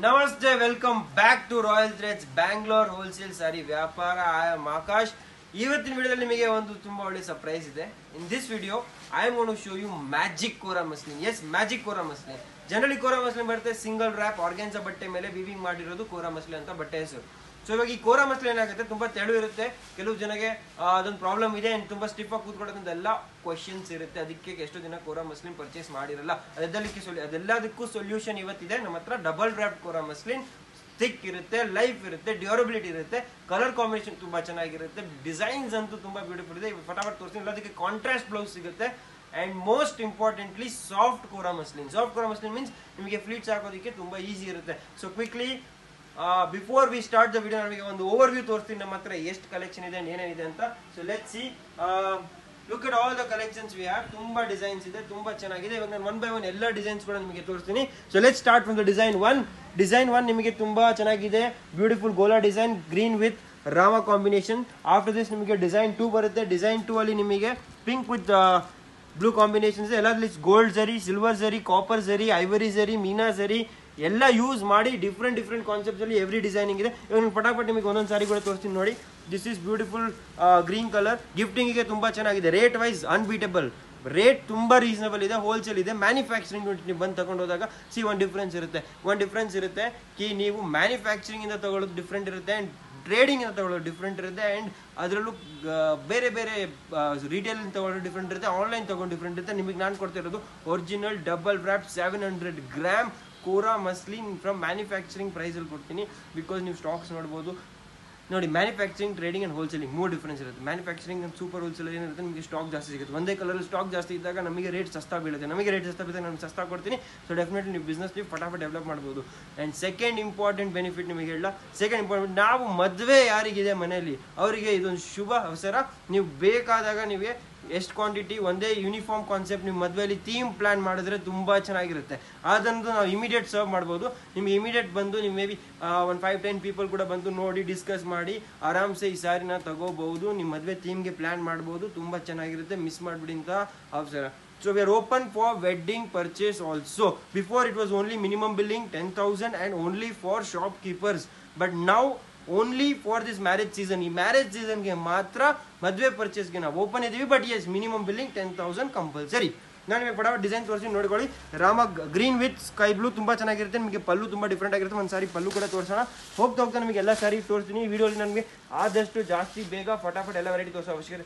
ನಮಸ್ತೆ welcome back to royal threads Bangalore wholesale sari ವ್ಯಾಪಾರ I am Akash ಇವತ್ತಿನ ವಿಡಿಯೋದಲ್ಲಿ ನಿಮಗೆ ಒಂದು ತುಂಬಾ ಒಳ್ಳೆ ಸರ್ಪ್ರೈಸ್ ಇದೆ in this video I am gonna show you magic kora muslin yes magic kora muslin generally kora muslin ಬರುತ್ತೆ ಸಿಂಗಲ್ ರ್ಯಾಪ್ ಆರ್ಗೆನ್ಸಾ ಬಟ್ಟೆ ಮೇಲೆ ವಿವಿಂಗ್ ಮಾಡಿರೋದು ಕೋರಾ ಮಸ್ಲಿನ್ ಅಂತ ಬಟ್ಟೆ ಹೆಸರು ಸೊ ಇವಾಗ ಈ ಕೋರಾ ಮಸ್ಲಿ ಏನಾಗುತ್ತೆ ತುಂಬಾ ತೆಳು ಇರುತ್ತೆ ಕೆಲವು ಜನಗೆ ಆ, ಅದೊಂದು ಪ್ರಾಬ್ಲಮ್ ಇದೆ and ತುಂಬಾ ಸ್ಟಿಫ್ ಆಗಿ ಕೂತ್ಕೊಳ್ಳೋದ್ರಿಂದ ಎಲ್ಲ ಕ್ವಶನ್ಸ್ ಇರುತ್ತೆ ಅದಕ್ಕೆ ಎಷ್ಟೋ ಜನ ಕೋರಾ ಮಸ್ಲಿನ್ ಪರ್ಚೇಸ್ ಮಾಡಿರಲ್ಲ ಅದೆಲ್ಲದಕ್ಕೆ ಸೊಲ್ಯೂ ಅದೆಲ್ಲದಕ್ಕೂ ಸೊಲ್ಯೂಷನ್ ಇವತ್ತಿದೆ ನಮ್ಮ ಹತ್ರ double wrap kora muslin thick ಇರುತ್ತೆ ಲೈಫ್ ಇರುತ್ತೆ ಡ್ಯೂರಬಿಲಿಟಿ ಇರುತ್ತೆ ಕಲರ್ ಕಾಂಬಿನೇಷನ್ ತುಂಬಾ ಚೆನ್ನಾಗಿರುತ್ತೆ ಡಿಸೈನ್ಸ್ ಅಂತೂ ತುಂಬಾ ಬ್ಯೂಟಿಫುಲ್ ಇದೆ ಇವಾಗ ಫಟಾಫಟ್ ತೋರಿಸ್ತೀನಿ ಎಲ್ಲದಕ್ಕೆ ಕಾಂಟ್ರಾಸ್ಟ್ ಬ್ಲೌಸ್ ಸಿಗುತ್ತೆ and most importantly soft kora muslin soft kora muslin means ನಿಮಗೆ ಫ್ಲೀಟ್ಸ್ ಹಾಕೋದಕ್ಕೆ ತುಂಬಾ ಈಸಿ ಇರುತ್ತೆ so quickly before we start the video ನಮಗೆ ಒಂದು ಓವರ್ ವ್ಯೂ ತೋರಿಸ್ತೀನಿ ನಮ್ಮ ಹತ್ರ ಎಷ್ಟು ಕಲೆಕ್ಷನ್ ಇದೆ and ಏನೇನಿದೆ ಅಂತ so let see look at all the collections we have ತುಂಬಾ ಡಿಸೈನ್ಸ್ ಇದೆ ತುಂಬಾ ಚೆನ್ನಾಗಿದೆ ಇವಾಗ ನಾನು ಒನ್ ಬೈ ಒನ್ ಎಲ್ಲ ಡಿಸೈನ್ಸ್ ಕೂಡ ನಿಮಗೆ ತೋರಿಸ್ತೀನಿ so let start from the design one design one ನಿಮಗೆ ತುಂಬಾ ಚೆನ್ನಾಗಿದೆ ಬ್ಯೂಟಿಫುಲ್ ಗೋಲಾ design green with Rama combination after this ನಿಮಗೆ ಡಿಸೈನ್ ಟೂ ಬರುತ್ತೆ ಡಿಸೈನ್ ಟೂ ಅಲ್ಲಿ ನಿಮಗೆ ಪಿಂಕ್ ವಿತ್ ಬ್ಲೂ ಕಾಂಬಿನೇಷನ್ಸ್ ಎಲ್ಲದಲ್ಲಿ gold zari silver zari copper zari ivory ಜರಿ ಮೀನಾ ಜರಿ ಎಲ್ಲ ಯೂಸ್ ಮಾಡಿ ಡಿಫ್ರೆಂಟ್ ಡಿಫ್ರೆಂಟ್ ಕಾನ್ಸೆಪ್ಟ್ಸ್ ಅಲ್ಲಿ ಎವ್ರಿ ಡಿಸೈನಿಂಗ್ ಇದೆ ಇವಾಗ ನಾನು ಪಟಾಪಟ್ ನಿಮಗೆ ಒಂದೊಂದು ಸಾರಿ ಕೂಡ ತೋರಿಸ್ತೀನಿ ನೋಡಿ this is beautiful green colour ಗಿಫ್ಟಿಂಗಿಗೆ ತುಂಬಾ ಚೆನ್ನಾಗಿದೆ ರೇಟ್ ವೈಸ್ ಅನ್ಬೀಟಬಲ್ ರೇಟ್ ತುಂಬಾ ರೀಸನಬಲ್ ಇದೆ ಹೋಲ್ಸೇಲ್ ಇದೆ ಮ್ಯಾನುಫ್ಯಾಕ್ಚರಿಂಗ್ ನೀವು ಬಂದು ತಗೊಂಡು ಹೋದಾಗ ಸಿ ಒಂದು ಡಿಫ್ರೆನ್ಸ್ ಇರುತ್ತೆ ಒಂದು ಡಿಫ್ರೆನ್ಸ್ ಇರುತ್ತೆ ಕಿ ನೀವು ಮ್ಯಾನುಫ್ಯಾಕ್ಚರಿಂಗ್ ಇಂದ ತಗೊಳ್ಳೋದು ಡಿಫ್ರೆಂಟ್ ಇರುತ್ತೆ ಅಂಡ್ ಟ್ರೇಡಿಂಗ್ ಅಂತ ತಗೊಳ್ಳೋದು ಡಿಫ್ರೆಂಟ್ ಇರುತ್ತೆ ಆ್ಯಂಡ್ ಅದರಲ್ಲೂ ಬೇರೆ ಬೇರೆ ರಿಟೇಲ್ ತಗೊಳ್ಳೋದು ಡಿಫ್ರೆಂಟ್ ಇರುತ್ತೆ ಆನ್ಲೈನ್ ತಗೊಂಡು ಡಿಫ್ರೆಂಟ್ ಇರುತ್ತೆ ನಿಮಗೆ ನಾನು ಕೊಡ್ತಿರೋದು original double wrap seven hundred gram kora muslin from manufacturing ಪ್ರೈಸಲ್ಲಿ ಕೊಡ್ತೀನಿ ಬಿಕಾಸ್ ನೀವು ಸ್ಟಾಕ್ಸ್ ನೋಡ್ಬೋದು ನೋಡಿ ಮ್ಯಾನುಫ್ಯಾಕ್ಚರಿಂಗ್ ಟ್ರೇಡಿಂಗ್ ಅಂಡ್ ಹೋಲ್ಸೇಲಿಂಗ್ ಮೂರು ಡಿಫ್ರೆನ್ಸ್ ಇರುತ್ತೆ ಮ್ಯಾನುಫ್ಯಾಕ್ಚರಿಂಗ್ ಅಂಡ್ ಸೂಪರ್ ಹೋಲ್ಸೇಲ್ ಏನಿರುತ್ತೆ ನಿಮಗೆ ಸ್ಟಾಕ್ ಜಾಸ್ತಿ ಸಿಗುತ್ತೆ ಒಂದೇ ಕಲರ್ ಸ್ಟಾಕ್ ಜಾಸ್ತಿ ಇದ್ದಾಗ ನಮಗೆ ರೇಟ್ ಸಸ್ತಾ ಬೀಳುತ್ತೆ ನಮಗೆ ರೇಟ್ ಸಸ್ತಾ ಬೀಳುತ್ತೆ ನಾನು ಸಸ್ತಾ ಕೊಡ್ತೀನಿ ಸೊ ಡೆಫಿನೆಟ್ಲಿ ನೀವು ಬಿಸ್ನೆಸ್ ನೀವು ಫಟಾಫಟ್ ಡೆವಲಪ್ ಮಾಡ್ಬೋದು ಆ್ಯಂಡ್ ಸೆಕೆಂಡ್ ಇಂಪಾರ್ಟೆಂಟ್ ಬೆನಿಫಿಟ್ ನಿಮಗೆ ಹೇಳ ಸೆಕೆಂಡ್ ಇಂಪಾರ್ಟೆಂಟ್ ನಾವು ಮದುವೆ ಯಾರಿಗಿದೆ ಮನೆಯಲ್ಲಿ ಅವರಿಗೆ ಇದೊಂದು ಶುಭ ಅವಸರ ನೀವು ಬೇಕಾದಾಗ ನೀವೇ ಎಷ್ಟು ಕ್ವಾಂಟಿಟಿ ಒಂದೇ ಯೂನಿಫಾರ್ಮ್ ಕಾನ್ಸೆಪ್ಟ್ ನೀವು ಮದುವೆಯಲ್ಲಿ ಥೀಮ್ ಪ್ಲಾನ್ ಮಾಡಿದ್ರೆ ತುಂಬ ಚೆನ್ನಾಗಿರುತ್ತೆ ಅದನ್ನು ನಾವು ಇಮಿಡಿಯೇಟ್ ಸರ್ವ್ ಮಾಡ್ಬೋದು ನಿಮ್ಗೆ ಇಮಿಡಿಯೇಟ್ ಬಂದು ನೀವು ಮೇ ಬಿ ಒಂದು ಫೈವ್ ಟೆನ್ ಪೀಪಲ್ ಕೂಡ ಬಂದು ನೋಡಿ ಡಿಸ್ಕಸ್ ಮಾಡಿ ಆರಾಮ್ಸೆ ಈ ಸಾರಿನ ತಗೋಬಹುದು ನಿಮ್ಮ ಮದುವೆ ಥೀಮ್ಗೆ ಪ್ಲಾನ್ ಮಾಡ್ಬೋದು ತುಂಬ ಚೆನ್ನಾಗಿರುತ್ತೆ ಮಿಸ್ ಮಾಡಿಬಿಡಿ ಅಂತ ಅವಸರ so we are open for wedding purchase also before it was only minimum billing ten thousand and only for shopkeepers but now only for this marriage season ಈ ಮ್ಯಾರೇಜ್ ಸೀಸನ್ಗೆ ಮಾತ್ರ ಮದುವೆ ಪರ್ಚೇಸ್ಗೆ ನಾವು ಓಪನ್ ಇದ್ದೀವಿ but yes minimum billing ten thousand compulsory ನಾನು ನಿಮಗೆ ಪಟಾಪಟ್ ಡಿಸೈನ್ ತೋರಿಸಿ ನೋಡ್ಕೊಳ್ಳಿ Rama green with sky blue ತುಂಬ ಚೆನ್ನಾಗಿರುತ್ತೆ ನಿಮಗೆ ಪಲ್ಲು ತುಂಬ ಡಿಫ್ರೆಂಟ್ ಆಗಿರುತ್ತೆ ಒಂದು ಸಾರಿ ಪಲ್ಲು ಕೂಡ ತೋರಿಸೋಣ ಹೋಗ್ತಾ ಹೋಗ್ತಾ ನಿಮಗೆ ಎಲ್ಲ ಸಾರಿ ತೋರಿಸ್ತೀನಿ ಈ ವಿಡಿಯೋಲಿ ನನಗೆ ಆದಷ್ಟು ಜಾಸ್ತಿ ಬೇಗ ಫಟಾಫಟ್ ಎಲ್ಲ ವೆರೈಟಿ ತೋರಿಸೋ ಅವಶ್ಯಕತೆ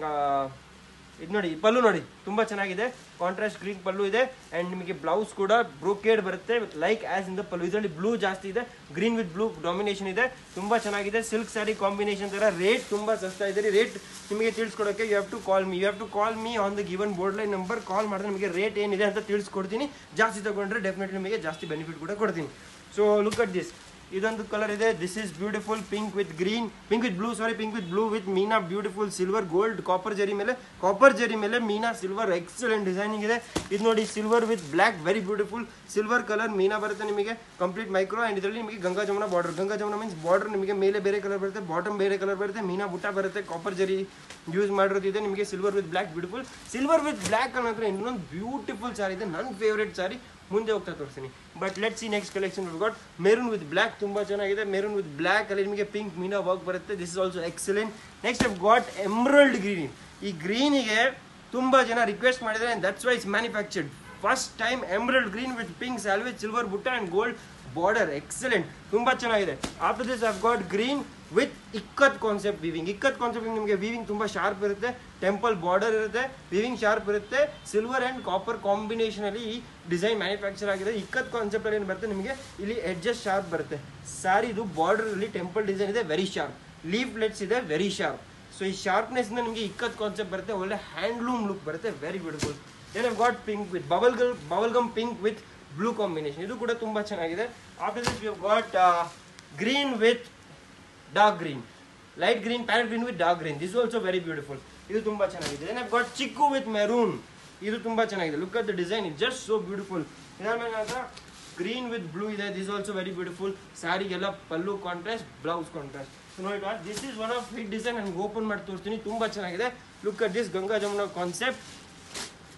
ಇದು ನೋಡಿ ಈ ಪಲ್ಲು ನೋಡಿ ತುಂಬಾ ಚೆನ್ನಾಗಿದೆ ಕಾಂಟ್ರಾಸ್ಟ್ ಗ್ರೀನ್ ಪಲ್ಲು ಇದೆ ಅಂಡ್ ನಿಮಗೆ ಬ್ಲೌಸ್ ಕೂಡ ಬ್ರೋಕೇಡ್ ಬರುತ್ತೆ like as in the pallu ಇದರಲ್ಲಿ ಬ್ಲೂ ಜಾಸ್ತಿ ಇದೆ ಗ್ರೀನ್ ವಿತ್ ಬ್ಲೂ ಡಾಮಿನೇಷನ್ ಇದೆ ತುಂಬಾ ಚೆನ್ನಾಗಿದೆ ಸಿಲ್ಕ್ ಸ್ಯಾರಿ ಕಾಂಬಿನೇಷನ್ ತರ ರೇಟ್ ತುಂಬಾ ಸಸ್ತಾ ಇದೆ ರೇಟ್ ನಿಮಗೆ ತಿಳಿಸ್ಕೊಡೋಕೆ you have to call me you have to call me on the given board line number call ಮಾಡಿದ್ರೆ ನಿಮಗೆ ರೇಟ್ ಏನಿದೆ ಅಂತ ತಿಳಿಸ್ಕೊಡ್ತೀನಿ ಜಾಸ್ತಿ ತಗೊಂಡ್ರೆ ಡೆಫಿನೆಟ್ಲಿ ನಿಮಗೆ ಜಾಸ್ತಿ ಬೆನಿಫಿಟ್ ಕೂಡ ಕೊಡ್ತೀನಿ ಸೊ ಲುಕ್ ಅಟ್ ದಿಸ್ ಇದೊಂದು ಕಲರ್ ಇದೆ this is beautiful pink with green pink with blue sari pink with blue with meena beautiful silver gold copper zari ಮೇಲೆ ಕಾಪರ್ ಜರಿ ಮೇಲೆ ಮೀನಾ ಸಿಲ್ವರ್ ಎಕ್ಸಲೆಂಟ್ ಡಿಸೈನಿಂಗ್ ಇದೆ ಇದು ನೋಡಿ silver with black very beautiful silver colour meena ಬರುತ್ತೆ ನಿಮಗೆ complete micro and ಇದರಲ್ಲಿ ನಿಮಗೆ Ganga Jamuna border Ganga Jamuna means border ನಿಮಗೆ ಮೇಲೆ ಬೇರೆ ಕಲರ್ ಬರುತ್ತೆ ಬಾಟಮ್ ಬೇರೆ ಕಲರ್ ಬರುತ್ತೆ ಮೀನಾ ಬುಟ್ಟ ಬರುತ್ತೆ ಕಾಪರ್ ಜರಿ ಯೂಸ್ ಮಾಡಿರೋದಿದೆ ನಿಮಗೆ silver with black beautiful silver with black ಅನ್ನೋದ್ರೆ ಇನ್ನೊಂದು ಬ್ಯೂಟಿಫುಲ್ ಸಾರಿ ಇದೆ ನನ್ನ ಫೇವ್ರೇಟ್ ಸಾರಿ ಮುಂದೆ ಹೋಗ್ತಾ ತೋರಿಸ್ತೀನಿ but let see next collection got maroon with black ತುಂಬಾ ಚೆನ್ನಾಗಿದೆ ಮೆರೂನ್ ವಿತ್ ಬ್ಲ್ಯಾಕ್ ಅಲ್ಲಿ ನಿಮಗೆ ಪಿಂಕ್ ಮೀನಾ ವರ್ಕ್ ಬರುತ್ತೆ this is also excellent next have got emerald green ಈ ಗ್ರೀನಿಗೆ ತುಂಬಾ ಜನ ರಿಕ್ವೆಸ್ಟ್ ಮಾಡಿದ್ದಾರೆ that's why manufactured first time emerald green with pink selvage silver butta and gold border excellent ತುಂಬಾ ಚೆನ್ನಾಗಿದೆ after this have got green with ikkat concept weaving ikkat concept ನಿಮಗೆ viewing ತುಂಬಾ sharp ಇರುತ್ತೆ ಟೆಂಪಲ್ ಬಾರ್ಡರ್ ಇರುತ್ತೆ ವಿವಿಂಗ್ ಶಾರ್ಪ್ ಇರುತ್ತೆ silver and copper combination ಅಲ್ಲಿ ಈ design manufacture ಆಗಿದೆ ಇಕ್ಕತ್ ಕಾನ್ಸೆಪ್ಟ್ ಅಲ್ಲಿ ಏನು ಬರುತ್ತೆ ನಿಮಗೆ ಇಲ್ಲಿ ಎಡ್ಜಸ್ ಶಾರ್ಪ್ ಬರುತ್ತೆ ಸ್ಯಾರಿದು ಬಾರ್ಡರ್ ಅಲ್ಲಿ ಟೆಂಪಲ್ ಡಿಸೈನ್ ಇದೆ ವೆರಿ ಶಾರ್ಪ್ ಲೀಫ್ಲೆಟ್ಸ್ ಇದೆ ವೆರಿ ಶಾರ್ಪ್ ಸೊ ಈ ಶಾರ್ಪ್ನೆಸ್ ನಿಮಗೆ ಇಕ್ಕತ್ ಕಾನ್ಸೆಪ್ಟ್ ಬರುತ್ತೆ ಒಳ್ಳೆ ಹ್ಯಾಂಡ್ಲೂಮ್ ಲುಕ್ ಬರುತ್ತೆ very beautiful then I've got pink with bubble gum bubble gum pink with blue combination ಇದು ಕೂಡ ತುಂಬಾ ಚೆನ್ನಾಗಿದೆ after this you got green with dark green light green parrot green with dark green this also very beautiful ಇದು ತುಂಬಾ ಚೆನ್ನಾಗಿದೆ then I've got chikoo with maroon ಇದು ತುಂಬಾ ಚೆನ್ನಾಗಿದೆ look at the design is just so beautiful ಇದಾದ್ಮೇಲೆ ನಂತರ green with blue ಇದೆ this also very beautiful ಸ್ಯಾರಿಗೆಲ್ಲ ಪಲ್ಲು ಕಾಂಟ್ರಾಸ್ಟ್ ಬ್ಲೌಸ್ ಕಾಂಟ್ರಾಸ್ಟ್ ನೋಡಿ this is one of hit design ನನಗೆ ಓಪನ್ ಮಾಡಿ ತೋರಿಸ್ತೀನಿ ತುಂಬಾ ಚೆನ್ನಾಗಿದೆ look at this Ganga Jamuna concept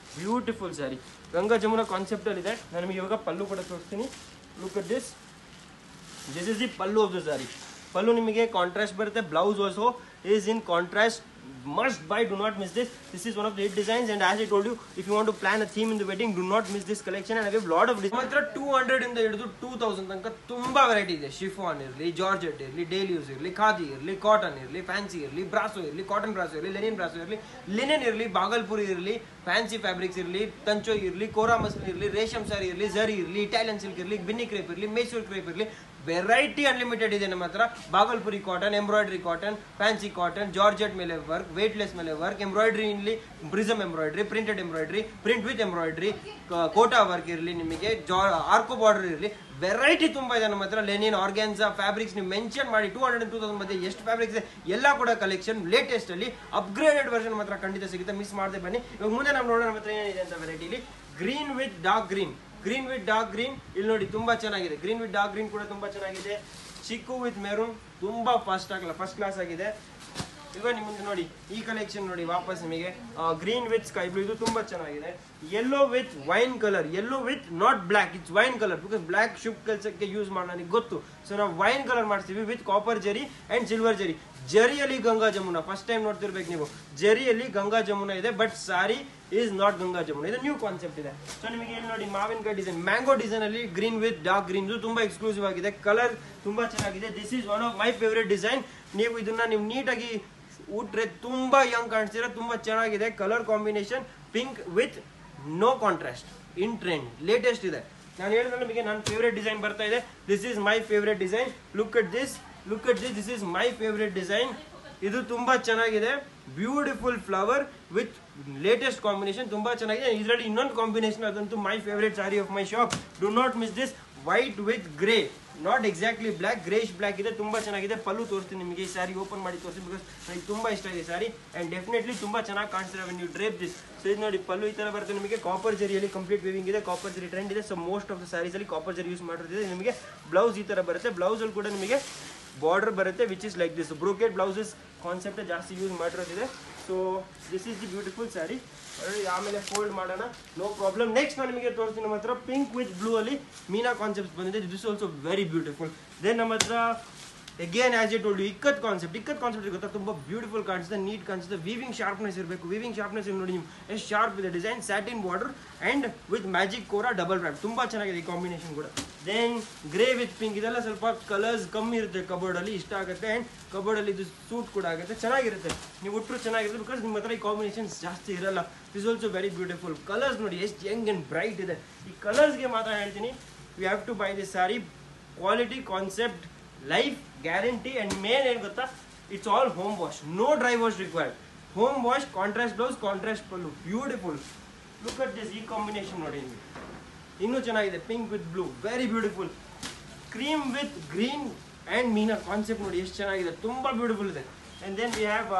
beautiful sari Ganga Jamuna concept ಅಲ್ಲಿ ಇದೆ ನಾನು ನಿಮಗೆ ಇವಾಗ ಪಲ್ಲು ಕೂಡ ತೋರಿಸ್ತೀನಿ look at this this is the pallu of the sari pallu ನಿಮಗೆ ಕಾಂಟ್ರಾಸ್ಟ್ ಬರುತ್ತೆ blouse also is in contrast must buy do not miss this this is one of the hit designs and as i told you if you want to plan a theme in the wedding do not miss this collection and i have lot of ಮಾತ್ರ two hundred ಇಂದ ಹಿಡಿದು two thousand ತನಕ ತುಂಬಾ variety ಇದೆ chiffon ಇರಲಿ georgette ಇರಲಿ daily use ಇರಲಿ ಖಾದಿ ಇರಲಿ ಕಾಟನ್ ಇರಲಿ ಫ್ಯಾನ್ಸಿ ಇರಲಿ ಬ್ರಾಸೋ ಇರಲಿ ಕಾಟನ್ ಬ್ರಾಸೋ ಇರಲಿ ಲೆನಿನ್ ಬ್ರಾಸೋ ಇರಲಿ ಲಿನೆನ್ ಇರಲಿ ಬಾಗಲ್ಪುರಿ ಇರಲಿ ಫ್ಯಾನ್ಸಿ ಫ್ಯಾಬ್ರಿಕ್ಸ್ ಇರಲಿ ತಂಚೋ ಇರಲಿ ಕೋರಾ ಮಸ್ಲಿನ್ ಇರಲಿ ರೇಷಮ್ ಸಾರಿ ಇರಲಿ ಜರಿ ಇರಲಿ ಇಟಾಲಿಯನ್ ಸಿಲ್ಕ್ ಇರಲಿ ಬಿನ್ನಿ ಕ್ರೇಪ್ ಇರಲಿ ಮೈಸೂರು ಕ್ರೇಪ್ ಇರಲಿ ವೆರೈಟಿ ಅನ್ಲಿಮಿಟೆಡ್ ಇದೆ ನಮ್ಮ ಹತ್ರ Bhagalpuri cotton embroidery cotton fancy cotton georgette ಮೇಲೆ ವರ್ಕ್ ವೇಟ್ಲೆಸ್ ಮೇಲೆ ವರ್ಕ್ ಎಂಬ್ರಾಯ್ಡ್ರಿ ಇಲ್ಲಿ ಬ್ರಿಸಮ್ embroidery printed embroidery print with embroidery Kota work ಇರಲಿ ನಿಮಗೆ ಜಾ ಆರ್ಕೋ ಬಾರ್ಡರ್ ಇರಲಿ ವೆರೈಟಿ ತುಂಬಾ ಇದೆ ನಮ್ಮ ಹತ್ರ ಲೆನಿನ್ ಆರ್ಗ್ಯಾನ್ಸಾ ಫ್ಯಾಬ್ರಿಕ್ಸ್ ನೀವು ಮೆನ್ಷನ್ ಮಾಡಿ ಟೂ ಹಂಡ್ರೆಡ್ ಟೂ ತೌಸಂಡ್ ಮಧ್ಯೆ ಎಷ್ಟು ಫ್ಯಾಬ್ರಿಕ್ಸ್ ಇದೆ ಎಲ್ಲ ಕೂಡ ಕಲೆಕ್ಷನ್ ಲೇಟೆಸ್ಟ್ ಅಲ್ಲಿ ಅಪ್ಗ್ರೇಡೆಡ್ ವರ್ಷನ್ ಮಾತ್ರ ಖಂಡಿತ ಸಿಗುತ್ತೆ ಮಿಸ್ ಮಾಡದೆ ಬನ್ನಿ ಇವಾಗ ಮುಂದೆ ನಾವು ನೋಡೋಣ ನಮ್ಮ ಹತ್ರ ಏನಿದೆ ಅಂತ ವೆರೈಟಿಲಿ green with dark green green with dark green ಇಲ್ಲಿ ನೋಡಿ ತುಂಬಾ ಚೆನ್ನಾಗಿದೆ ಗ್ರೀನ್ ವಿತ್ ಡಾರ್ಕ್ ಗ್ರೀನ್ ಕೂಡ ತುಂಬಾ ಚೆನ್ನಾಗಿದೆ ಚಿಕ್ಕು ವಿತ್ ಮೆರೂನ್ ತುಂಬಾ ಫಾಸ್ಟ್ ಆಗಲ್ಲ ಫಸ್ಟ್ ಕ್ಲಾಸ್ ಆಗಿದೆ ಇವಾಗ ನಿಮ್ಮದು ನೋಡಿ ಈ ಕಲೆಕ್ಷನ್ ನೋಡಿ ವಾಪಸ್ ನಿಮಗೆ ಗ್ರೀನ್ ವಿತ್ ಸ್ಕೈ ಬ್ಲೂ ಇದು ತುಂಬಾ ಚೆನ್ನಾಗಿದೆ yellow with wine colour yellow with not black it's wine colour because black ಶುಭ ಕೆಲಸಕ್ಕೆ ಯೂಸ್ ಮಾಡಿ ನನಗೆ ಗೊತ್ತು ಸೊ ನಾವು ವೈನ್ ಕಲರ್ ಮಾಡ್ತೀವಿ with copper zari and silver zari ಜರಿಯಲ್ಲಿ ಗಂಗಾ ಜಮುನ ಫಸ್ಟ್ ಟೈಮ್ ನೋಡ್ತಿರ್ಬೇಕು ನೀವು ಜರಿಯಲ್ಲಿ ಗಂಗಾ ಜಮುನ ಇದೆ but sari is not Ganga Jamuna ಇದು ನ್ಯೂ ಕಾನ್ಸೆಪ್ಟ್ ಇದೆ ಸೊ ನಿಮಗೆ ಇಲ್ಲಿ ನೋಡಿ ಮಾವಿನಕಾಯಿ ಡಿಸೈನ್ ಮ್ಯಾಂಗೋ ಡಿಸೈನ್ ಅಲ್ಲಿ ಗ್ರೀನ್ ವಿತ್ ಡಾರ್ಕ್ ಗ್ರೀನ್ ಇದು ತುಂಬಾ ಎಕ್ಸ್ಕ್ಲೂಸಿವ್ ಆಗಿದೆ ಕಲರ್ ತುಂಬಾ ಚೆನ್ನಾಗಿದೆ this is one of my favourite design ನೀವು ಇದನ್ನ ನೀವು ನೀಟಾಗಿ ಉಟ್ರೆ ತುಂಬಾ ಯಂಗ್ ಕಾಣಿಸ್ತೀರ ತುಂಬಾ ಚೆನ್ನಾಗಿದೆ colour combination pink with no contrast in trend latest ಇದೆ ನಾನು ಹೇಳಿದ್ರೆ ನಿಮಗೆ ನನ್ನ ಫೇವ್ರೇಟ್ ಡಿಸೈನ್ ಬರ್ತಾ ಇದೆ this is my favourite design look at this look at this this is my favourite design ಇದು ತುಂಬಾ ಚೆನ್ನಾಗಿದೆ beautiful flower with latest combination ತುಂಬಾ ಚೆನ್ನಾಗಿದೆ ಇದರಲ್ಲಿ ಇನ್ನೊಂದು ಕಾಂಬಿನೇಷನ್ ಅದಂತೂ my favourite sari of my shop do not miss this white with grey not exactly black greyish black ಇದೆ ತುಂಬಾ ಚೆನ್ನಾಗಿದೆ ಪಲ್ಲು ತೋರಿಸ್ತೀನಿ ನಿಮಗೆ ಈ ಸ್ಯಾರಿ ಓಪನ್ ಮಾಡಿ ತೋರಿಸಿ ಬಿಕಾಸ್ ನನಗೆ ತುಂಬಾ ಇಷ್ಟ ಇದೆ ಸ್ಯಾರಿ ಅಂಡ್ ಡೆಫಿನೆಟ್ಲಿ ತುಂಬಾ ಚೆನ್ನಾಗಿ ಕಾಣಿಸ್ತಿದೆ when you drape this so ಇದು ನೋಡಿ ಪಲ್ಲು ಈ ತರ ಬರುತ್ತೆ ನಿಮಗೆ ಕಾಪರ್ ಜರಿಯಲ್ಲಿ ಕಂಪ್ಲೀಟ್ ವಿವಿಂಗ್ ಇದೆ ಕಾಪರ್ ಜರಿ ಟ್ರೆಂಡ್ ಇದೆ so most of the saris ಅಲ್ಲಿ ಕಾಪರ್ ಜರಿ ಯೂಸ್ ಮಾಡಿರ್ತಿದೆ ನಿಮಗೆ ಬ್ಲೌಸ್ ಈ ತರ ಬರುತ್ತೆ ಬ್ಲೌಸ್ ಅಲ್ಲಿ ಕೂಡ ನಿಮಗೆ ಬಾರ್ಡರ್ ಬರುತ್ತೆ which is like this brocade blouses concept ಜಾಸ್ತಿ ಯೂಸ್ ಮಾಡಿರೋದಿದೆ so this is the beautiful sari ಆಮೇಲೆ ಫೋಲ್ಡ್ ಮಾಡೋಣ ನೋ ಪ್ರಾಬ್ಲಮ್ ನೆಕ್ಸ್ಟ್ ನಾನು ನಿಮಗೆ ತೋರಿಸ್ತೀನಿ ನಮ್ಮ ಹತ್ರ ಪಿಂಕ್ ವಿತ್ ಬ್ಲೂ ಅಲ್ಲಿ ಮೀನಾ ಕಾನ್ಸೆಪ್ಟ್ ಬಂದಿದೆ this also very beautiful then ನಮ್ಮ ಹತ್ರ again as a told ikat concept ikat concept ಗೊತ್ತಾ ತುಂಬಾ ಬ್ಯೂಟಿಫುಲ್ ಕಾಣಿಸುತ್ತೆ ನೀಟ್ ಕಾಣಿಸುತ್ತೆ ವಿವಿಂಗ್ ಶಾರ್ಪ್ನೆಸ್ ಇರಬೇಕು ವಿವಿಂಗ್ ಶಾರ್ಪ್ನೆಸ್ ನೋಡಿ ನೀವು ಎಷ್ಟು ಶಾರ್ಪ್ ಇದೆ design satin border and with magic kora double wrap ತುಂಬಾ ಚೆನ್ನಾಗಿದೆ ಈ ಕಾಂಬಿನೇಷನ್ ಕೂಡ ದೆನ್ ಗ್ರೇ ವಿತ್ ಪಿಂಕ್ ಇದೆಲ್ಲ ಸ್ವಲ್ಪ ಕಲರ್ಸ್ ಕಮ್ಮಿ ಇರುತ್ತೆ ಕಬೋರ್ಡ್ ಅಲ್ಲಿ ಇಷ್ಟ ಆಗುತ್ತೆ ಅಂಡ್ ಕಬೋರ್ಡ್ ಅಲ್ಲಿ ಇದು ಸೂಟ್ ಕೂಡ ಆಗುತ್ತೆ ಚೆನ್ನಾಗಿರುತ್ತೆ ನೀವು ಉಟ್ಟರು ಚೆನ್ನಾಗಿರುತ್ತೆ ಬಿಕಾಸ್ ನಿಮ್ಮ ಹತ್ರ ಈ ಕಾಂಬಿನೇಷನ್ಸ್ ಜಾಸ್ತಿ ಇರಲ್ಲ is also very beautiful colours ನೋಡಿ ಎಷ್ಟು ಯಂಗ್ ಅಂಡ್ ಬ್ರೈಟ್ ಇದೆ ಈ ಕಲರ್ಸ್ಗೆ ಮಾತ್ರ ಹೇಳ್ತೀನಿ you have to buy this sari quality concept life guarantee and main ಏನು ಗೊತ್ತಾ it's all home wash no dry wash required home wash contrast blouse contrast pallu beautiful look at this ಈ combination ನೋಡಿ ನಿಮಗೆ ಇನ್ನೂ ಚೆನ್ನಾಗಿದೆ pink with blue very beautiful cream with green and meena concept ನೋಡಿ ಎಷ್ಟು ಚೆನ್ನಾಗಿದೆ ತುಂಬ ಬ್ಯೂಟಿಫುಲ್ ಇದೆ and then we have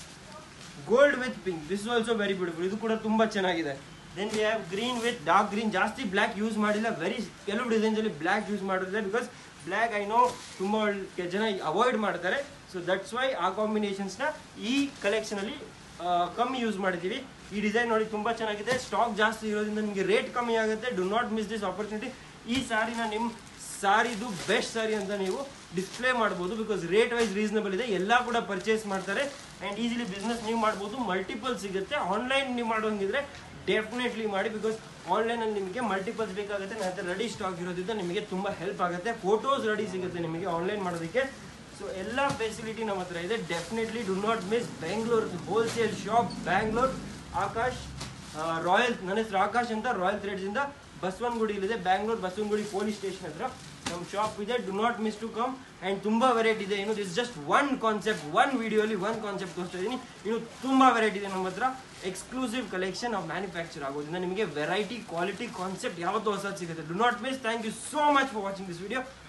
gold with pink this also very beautiful ಇದು ಕೂಡ ತುಂಬ ಚೆನ್ನಾಗಿದೆ then we have green with dark green ಜಾಸ್ತಿ ಬ್ಲ್ಯಾಕ್ ಯೂಸ್ ಮಾಡಿಲ್ಲ ವೆರಿ ಕೆಲವು ಡಿಸೈನ್ಸಲ್ಲಿ ಬ್ಲ್ಯಾಕ್ ಯೂಸ್ ಮಾಡಿದ್ರೆ ಬಿಕಾಸ್ ಬ್ಲ್ಯಾಕ್ ಐ ನೋ ತುಂಬ ಜನ ಅವಾಯ್ಡ್ ಮಾಡ್ತಾರೆ ಸೊ ದಟ್ಸ್ ವೈ ಆ ಕಾಂಬಿನೇಷನ್ಸ್ನ ಈ ಕಲೆಕ್ಷನಲ್ಲಿ ಕಮ್ಮಿ ಯೂಸ್ ಮಾಡಿದ್ದೀವಿ ಈ ಡಿಸೈನ್ ನೋಡಿ ತುಂಬ ಚೆನ್ನಾಗಿದೆ ಸ್ಟಾಕ್ ಜಾಸ್ತಿ ಇರೋದ್ರಿಂದ ನಿಮಗೆ ರೇಟ್ ಕಮ್ಮಿ ಆಗುತ್ತೆ do not miss this opportunity ಈ ಸಾರಿನ ನಿಮ್ಮ ಸಾರಿದು ಬೆಸ್ಟ್ ಸಾರಿ ಅಂತ ನೀವು ಡಿಸ್ಪ್ಲೇ ಮಾಡ್ಬೋದು ಬಿಕಾಸ್ ರೇಟ್ ವೈಸ್ ರೀಸನಬಲ್ ಇದೆ ಎಲ್ಲ ಕೂಡ ಪರ್ಚೇಸ್ ಮಾಡ್ತಾರೆ ಆ್ಯಂಡ್ ಈಸಿಲಿ ಬಿಸ್ನೆಸ್ ನೀವು ಮಾಡ್ಬೋದು ಮಲ್ಟಿಪಲ್ ಸಿಗುತ್ತೆ ಆನ್ಲೈನ್ ನೀವು ಮಾಡೋಂಗಿದ್ರೆ ಡೆಫಿನೆಟ್ಲಿ ಮಾಡಿ ಬಿಕಾಸ್ ಆನ್ಲೈನಲ್ಲಿ ನಿಮಗೆ ಮಲ್ಟಿಪಲ್ಸ್ ಬೇಕಾಗುತ್ತೆ ನನ್ನ ಹತ್ರ ರೆಡಿ ಸ್ಟಾಕ್ ಇರೋದ್ರಿಂದ ನಿಮಗೆ ತುಂಬ ಹೆಲ್ಪ್ ಆಗುತ್ತೆ ಫೋಟೋಸ್ ರೆಡಿ ಸಿಗುತ್ತೆ ನಿಮಗೆ ಆನ್ಲೈನ್ ಮಾಡೋದಕ್ಕೆ ಸೊ ಎಲ್ಲ ಫೆಸಿಲಿಟಿ ನಮ್ಮ ಹತ್ರ ಇದೆ definitely do not miss Bengaluru wholesale shop Bangalore Akash royal ನನ್ನ ಹೆಸರು ಆಕಾಶ್ ಅಂತ ರಾಯಲ್ ಥ್ರೆಡ್ಸ್ ಇಂದ ಬಸವನಗುಡಿಲಿದೆ ಬ್ಯಾಂಗ್ಳೂರ್ ಬಸವನಗುಡಿ ಪೊಲೀಸ್ ಸ್ಟೇಷನ್ ಹತ್ರ ನಮ್ಮ ಶಾಪ್ ಇದೆ do not miss to come and ತುಂಬ ವೆರೈಟಿ ಇದೆ ಇನ್ನು this just one concept one ವಿಡಿಯೋಲಿ ಒನ್ ಕಾನ್ಸೆಪ್ಟ್ ತೋರಿಸ್ತಾ ಇದ್ದೀನಿ ಇನ್ನು ತುಂಬ ವೆರೈಟಿ ಇದೆ ನಮ್ಮ ಹತ್ರ ಎಕ್ಸ್ಕ್ಲೂಸಿವ್ ಕಲೆಕ್ಷನ್ ಆಫ್ ಮ್ಯಾನುಫ್ಯಾಕ್ಚರ್ ಆಗೋದ್ರಿಂದ ನಿಮಗೆ ವೆರೈಟಿ ಕ್ವಾಲಿಟಿ ಕಾನ್ಸೆಪ್ಟ್ ಯಾವತ್ತೂ ಹೊಸದು ಸಿಗುತ್ತೆ do not miss thank you so much for watching this video